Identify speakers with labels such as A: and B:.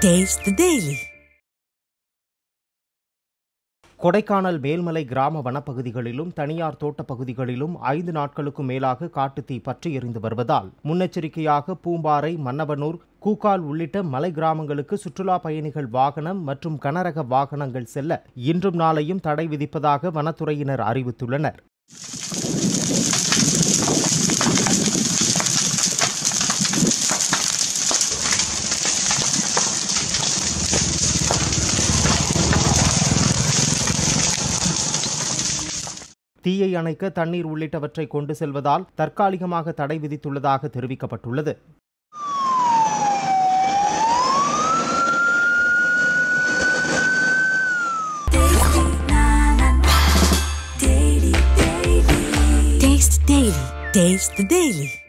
A: Taste the Daily.
B: Kodaikanal மேல்மலை கிராம வனப்பகுதிகளிலும் தனியார் தோட்டப் பகுதிகளிலும் ஐந்து நாட்களுக்கும் மேலாக காட்டுத்தீ பற்றி எரிந்து வருவதால் முன்னெச்சரிக்கையாக பூம்பாறை மன்னவனூர் கூக்கால் உள்ளிட்ட மலை கிராமங்களுக்கு சுற்றுலா பயணிகள் வாகனம் மற்றும் கனரக வாகனங்கள் செல்ல இன்றும் நாளையும் தடை விதிப்பதாக வனத்துறையினர் அறிவித்துள்ளனர் தீயை அணைக்க தண்ணீர் உள்ளிட்டவற்றை கொண்டு செல்வதால் தற்காலிகமாக தடை விதித்துள்ளதாக தெரிவிக்கப்பட்டுள்ளது
A: Taste the Daily. Taste the Daily.